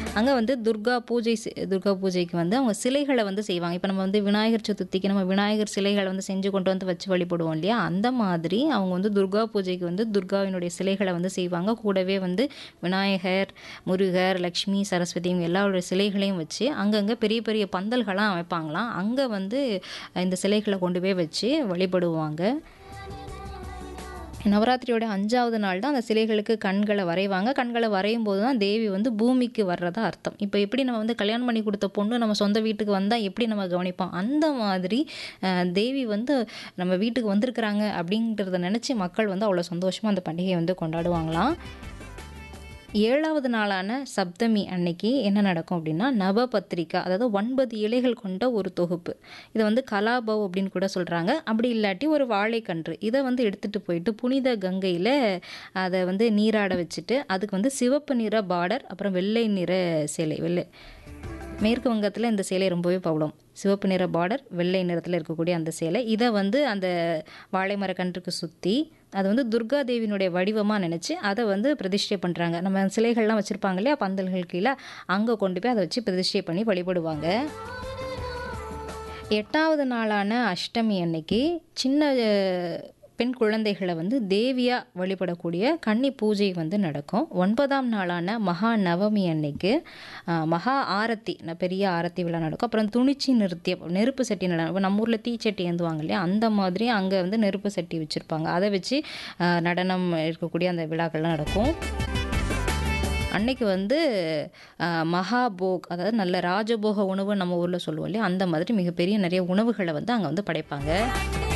அங்கே வந்து துர்கா பூஜை செ- துர்கா பூஜைக்கு வந்து அவங்க சிலைகளை வந்து செய்வாங்க இப்போ நம்ம வந்து விநாயகர் சதுர்த்திக்கு நம்ம விநாயகர் சிலைகளை வந்து செஞ்சு கொண்டு வந்து வச்சு வழிபடுவோம் இல்லையா அந்த மாதிரி அவங்க வந்து துர்கா பூஜைக்கு வந்து துர்காவினுடைய சிலைகளை வந்து செய்வாங்க கூடவே வந்து விநாயகர் முருகர் லக்ஷ்மி சரஸ்வதி இவங்க எல்லாருடைய சிலைகளையும் வச்சு அங்கங்கே பெரிய பெரிய பந்தல்களாம் அமைப்பாங்களாம் அங்கே வந்து இந்த சிலைகளை கொண்டு போய் வச்சு வழிபடுவாங்க நவராத்திரியோட அஞ்சாவது நாள் தான் அந்த சிலைகளுக்கு கண்களை வரைவாங்க கண்களை வரையும் போது தான் தேவி வந்து பூமிக்கு வர்றதா அர்த்தம் இப்போ எப்படி நம்ம வந்து கல்யாணம் பண்ணி கொடுத்த பொண்ணு நம்ம சொந்த வீட்டுக்கு வந்தால் எப்படி நம்ம கவனிப்போம் அந்த மாதிரி அஹ், தேவி வந்து நம்ம வீட்டுக்கு வந்திருக்கிறாங்க அப்படின்றத நினச்சி மக்கள் வந்து அவ்வளோ சந்தோஷமாக அந்த பண்டிகையை வந்து கொண்டாடுவாங்களாம் ஏழாவது நாளான சப்தமி அன்னைக்கு என்ன நடக்கும் அப்படின்னா நவபத்திரிகா அதாவது ஒன்பது இலைகள் கொண்ட ஒரு தொகுப்பு இதை வந்து கலாபவ் அப்படின்னு கூட சொல்கிறாங்க அப்படி இல்லாட்டி ஒரு வாழைக்கன்று இதை வந்து எடுத்துகிட்டு போயிட்டு புனித கங்கையில் அதை வந்து நீராட வச்சுட்டு அதுக்கு வந்து சிவப்பு நிற பார்டர் அப்புறம் வெள்ளை நிற சேலை வெள்ளை மேற்கு வங்கத்தில் இந்த சேலை ரொம்பவே பவளம் சிவப்பு நிற பார்டர் வெள்ளை நிறத்தில் இருக்கக்கூடிய அந்த சேலை இதை வந்து அந்த வாழை மரக்கன்றுக்கு சுற்றி அது வந்து துர்கா தேவியினுடைய வடிவமாக நினச்சி அதை வந்து பிரதிஷ்டை பண்ணுறாங்க நம்ம சிலைகள்லாம் வச்சுருப்பாங்க இல்லையா பந்தல்கள் கீழே அங்கே கொண்டு போய் அதை வச்சு பிரதிஷ்டை பண்ணி வழிபடுவாங்க எட்டாவது நாளான அஷ்டமி அன்னைக்கு சின்ன அஹ், பெண் குழந்தைகளை வந்து தேவியாக வழிபடக்கூடிய கன்னி பூஜை வந்து நடக்கும் ஒன்பதாம் நாளான மகா நவமி அன்னைக்கு அஹ், மகா ஆரத்தி ந- பெரிய ஆரத்தி விழா நடக்கும் அப்புறம் துணிச்சி நிறுத்தியம் நெருப்பு சட்டி நட நம்ம ஊரில் தீச்சட்டி ஏந்துவாங்க இல்லையா அந்த மாதிரி அங்கே வந்து நெருப்பு சட்டி வச்சுருப்பாங்க அதை வச்சு அஹ், நடனம் இருக்கக்கூடிய அந்த விழாக்கள்லாம் நடக்கும் அன்னைக்கு வந்து அஹ், மகாபோக் அதாவது நல்ல ராஜபோக உணவு நம்ம ஊரில் சொல்லுவோம் இல்லையா அந்த மாதிரி மிகப்பெரிய நிறைய உணவுகளை வந்து அங்கே வந்து படைப்பாங்க